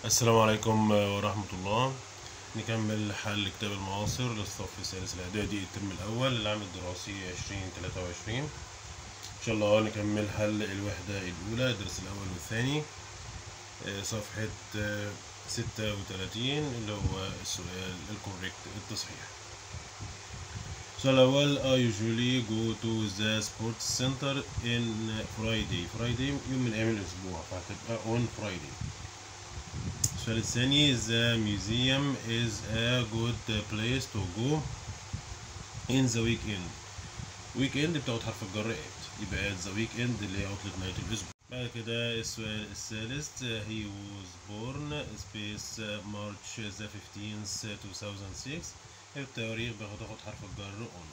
السلام عليكم ورحمة الله نكمل حل كتاب المعاصر للصف الثالث الإعدادي الترم الأول للعام الدراسي عشرين تلاتة وعشرين إن شاء الله نكمل حل الوحدة الأولى الدرس الأول والثاني آه، صفحة آه، ستة وتلاتين اللي هو السؤال الكوريكت التصحيح السؤال الأول I usually go to the sports center in Friday Friday يوم من أيام الأسبوع فهتبقى on Friday السؤال الثاني The museum is a good place to go in the weekend weekend بتاخد حرف الجر at يبقى at the weekend اللي هي عطلة نهاية الأسبوع بعد كده السؤال الثالث he was born space March the 15th 2006 التواريخ بتاخد حرف الجر on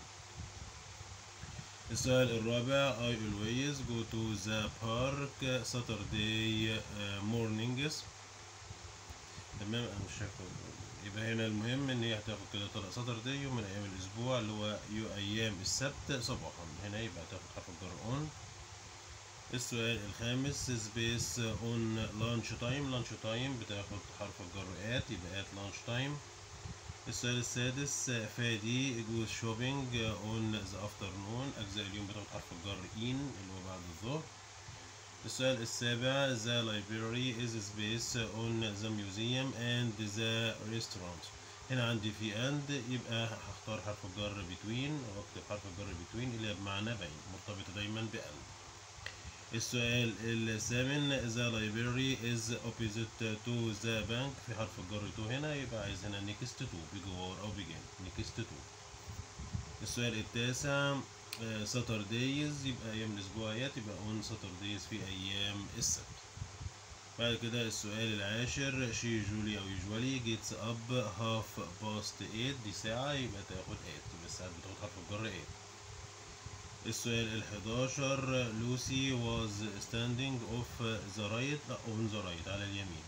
السؤال الرابع I always go to the park Saturday uh, mornings تمام انا مش شايفه يبقى هنا المهم ان هي هتاخد كده طلع ساتردي يوم من ايام الاسبوع اللي هو يو ايام السبت صباحا هنا يبقى هتاخد حرف الجر اون السؤال الخامس سبيس اون لانش تايم لانش تايم بتاخد حرف الجر ات يبقى ات لانش تايم السؤال السادس فادي جوز شوبينج اون ذا افترنون اجزاء اليوم بتاخد حرف الجر ان اللي هو بعد الظهر السؤال السابع The library is space on the museum and the restaurant هنا عندي في and يبقى هختار حرف الجر between واكتب حرف الجر between اللي بمعنى بين مرتبطة دايما بأن السؤال الثامن The library is opposite to the bank في حرف الجر to هنا يبقى عايز هنا next to بجوار أو بجانب next to السؤال التاسع ساترديز يبقى ايام الاسبوعيات يبقى اون ساترديز في ايام السبت بعد كده السؤال العاشر شي جولي او يوجوالي جيتس اب هاف باست 8 دي ساعة يبقى تاخد 8 يبقى الساعات بتاخد حرف الجر 8 السؤال الحداشر لوسي was standing off the right لا on the right على اليمين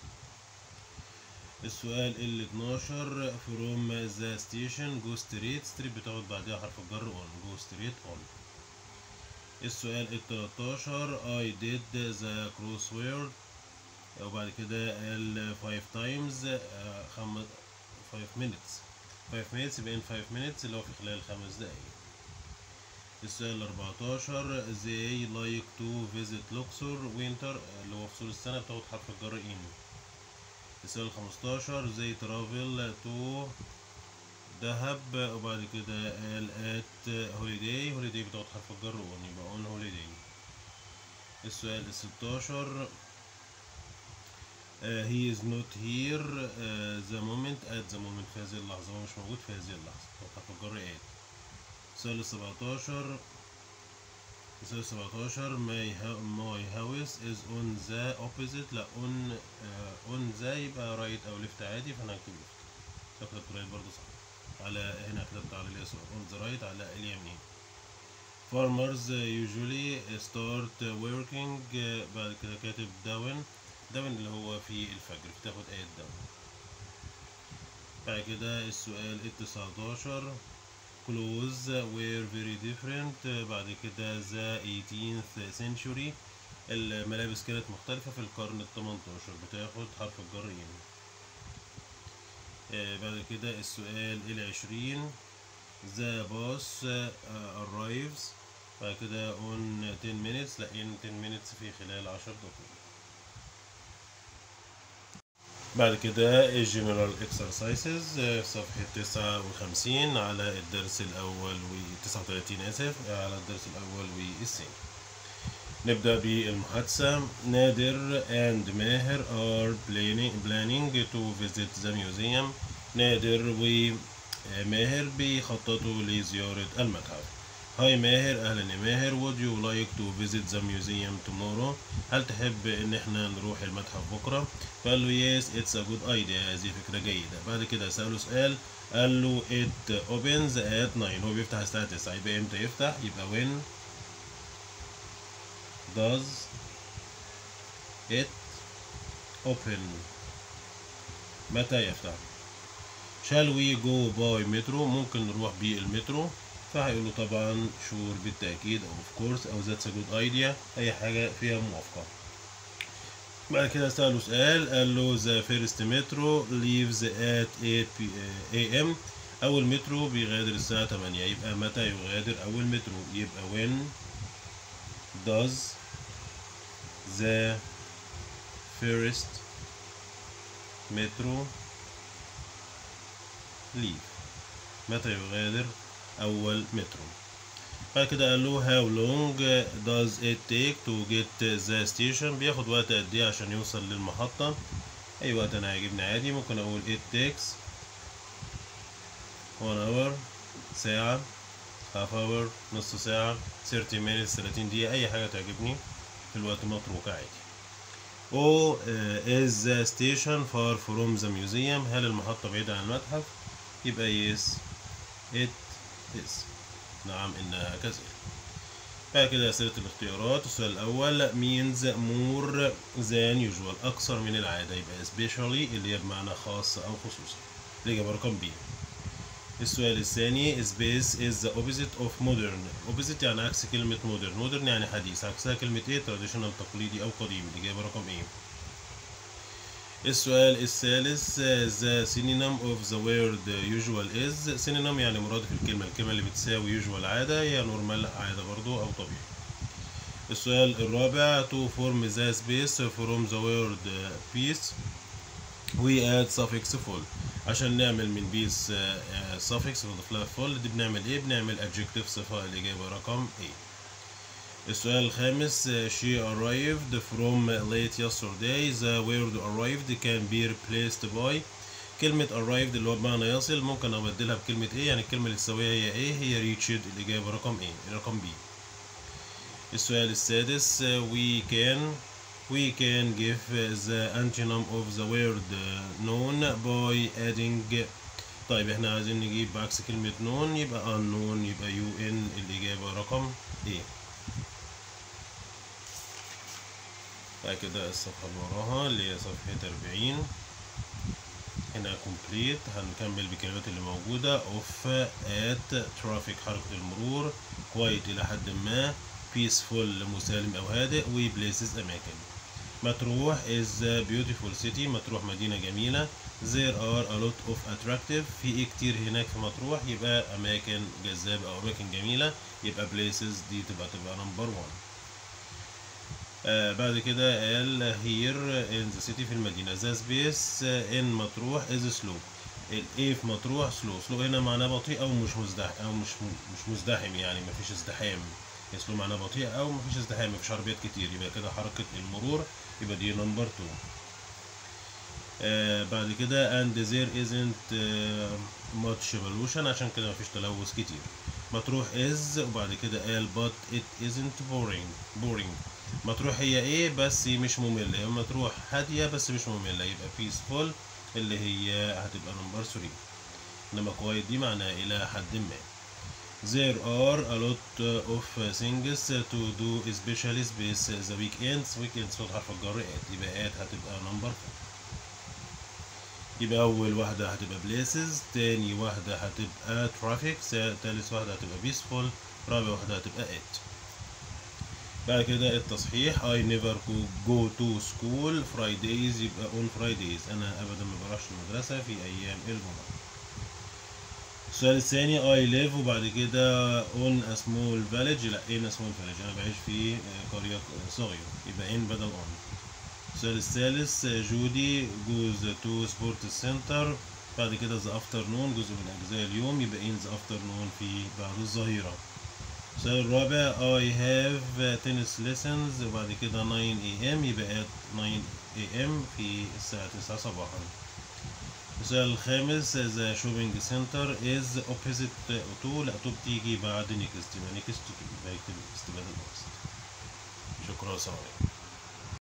السؤال ال 12 from the station go straight straight بتاخد بعدها حرف الجر on go straight on السؤال ال 13 I did the crossword وبعد كده ال 5 times خم 5 minutes 5 minutes يبقى in 5 minutes اللي هو في خلال خمس دقايق السؤال 14 they like to visit Luxor winter اللي هو فصول السنة بتاخد حرف الجر in السؤال 15 زي ترافل تو دهب وبعد كده قال ات هوليداي هوليداي بتاخد حرف الجر اون يبقى اون هوليداي السؤال ال 16 هي از نوت هير ذا مومنت ات ذا مومنت في هذه اللحظة هو مش موجود في هذه اللحظة بتاخد حرف الجر ات السؤال ال 17 السؤال 17 my my house is on the opposite لا on uh, on the يبقى رايت او ليفت عادي فانا هكتب ليفت كتبت رايت برضه صح على هنا كتبت على اليسار on the right على اليمين farmers usually start working بعد كده كاتب داون داون اللي هو في الفجر بتاخد آية داون بعد كده السؤال ال 19 clothes were very different بعد كده the 18th century الملابس كانت مختلفة في القرن ال 18 بتاخد حرف الجر in بعد كده السؤال العشرين the bus arrives بعد كده on 10 minutes لا in 10 minutes في خلال 10 دقائق بعد كده الجنرال اكسرسايزز صفحة تسعة وخمسين على الدرس الأول و تسعة وتلاتين آسف على الدرس الأول والثاني نبدأ بالمحادثة نادر and ماهر are planning, planning to visit the museum نادر وماهر بيخططوا لزيارة المتحف هاي ماهر اهلا يا ماهر would you like to visit the museum tomorrow هل تحب ان احنا نروح المتحف بكرة فقال له yes it's a good idea هذه فكرة جيدة بعد كده سأله سؤال قال له it opens at 9 هو بيفتح الساعة 9 يبقى امتى يفتح يبقى when does it open متى يفتح shall we go by metro ممكن نروح بالمترو فهيقول له طبعا شور بالتأكيد أو of course أو that's a good idea أي حاجة فيها موافقة بعد كده سأله سؤال قال له the first metro leaves at 8 a.m. أول مترو بيغادر الساعة 8 يبقى متى يغادر أول مترو يبقى when does the first metro leave متى يغادر أول مترو بعد كده قال له how long does it take to get the station بياخد وقت قد ايه عشان يوصل للمحطة أي وقت أنا هيعجبني عادي ممكن أقول it takes one hour ساعة half hour نص ساعة 30 minutes 30 دقيقة أي حاجة تعجبني في الوقت متروك عادي O uh, is the station far from the museum هل المحطة بعيدة عن المتحف يبقى yes it is نعم إنها كذلك بعد كده أسئلة الاختيارات السؤال الأول means more than usual أكثر من العادة يبقى especially اللي هي بمعنى خاص أو خصوصي الإجابة رقم B السؤال الثاني space is the opposite of modern opposite يعني عكس كلمة modern modern يعني حديث عكسها كلمة ايه traditional تقليدي أو قديم الإجابة رقم ايه السؤال الثالث the synonym of the word usual is synonym يعني مرادف الكلمة الكلمة اللي بتساوي usual عادة هي normal عادة برضو أو طبيعي السؤال الرابع to form the space from the word peace we add suffix full عشان نعمل من بيس suffix ونضيف لها full دي بنعمل ايه بنعمل adjective صفة الإجابة رقم A السؤال الخامس she arrived from late yesterday the word arrived can be replaced by كلمة arrived اللي هو بمعنى يصل ممكن أبدلها بكلمة ايه يعني الكلمة اللي تساويها هي ايه هي reached الإجابة رقم ايه رقم B السؤال السادس we can we can give the antonym of the word known by adding طيب احنا عايزين نجيب بعكس كلمة known يبقى unknown يبقى un الإجابة رقم A بعد كده الصفحة اللي وراها اللي هي صفحة 40 هنا complete هنكمل بالكلمات اللي موجودة off at traffic حركة المرور quiet إلى حد ما peaceful مسالم أو هادئ و places أماكن مطروح is a beautiful city مطروح مدينة جميلة there are a lot of attractive في ايه كتير هناك في مطروح يبقى أماكن جذابة أو أماكن جميلة يبقى places دي تبقى تبقى number one آه بعد كده قال here in the city في المدينة the space in مطروح is slow الايه في مطروح slow slow هنا معناه بطيء أو مش مزدحم أو مش مش مزدحم يعني مفيش ازدحام اسمه معناه بطيء او مفيش ازدحام مفيش عربيات كتير يبقى كده حركة المرور يبقى دي نمبر 2 آه بعد كده and there isn't uh, much pollution عشان كده مفيش تلوث كتير مطروح is وبعد كده قال but it isn't boring boring مطروح هي ايه بس مش مملة هي مطروح هادية بس مش مملة يبقى peaceful اللي هي هتبقى نمبر 3 انما كويت دي معناها الى حد ما There are a lot of things to do especially space the weekends weekends صوت حرف الجر at يبقى at هتبقى number 4 يبقى أول واحدة هتبقى places تاني واحدة هتبقى traffic تالت واحدة هتبقى peaceful رابع واحدة هتبقى at بعد كده التصحيح I never go to school Fridays يبقى on Fridays أنا أبدا ما بروحش المدرسة في أيام الجمعة السؤال الثاني I live وبعد كده on a small village لا in a small village أنا بعيش في قرية صغيرة يبقى in بدل on السؤال الثالث جودي goes to sports center بعد كده the afternoon جزء من أجزاء اليوم يبقى in the afternoon في بعد الظهيرة السؤال الرابع I have tennis lessons وبعد كده 9 am يبقى at 9 am في الساعة 9 صباحا السؤال الخامس the shopping center is opposite to لا تو بتيجي بعد next يبقى next to يبقى يكتب استبدال الأوسط شكرا سلام عليكم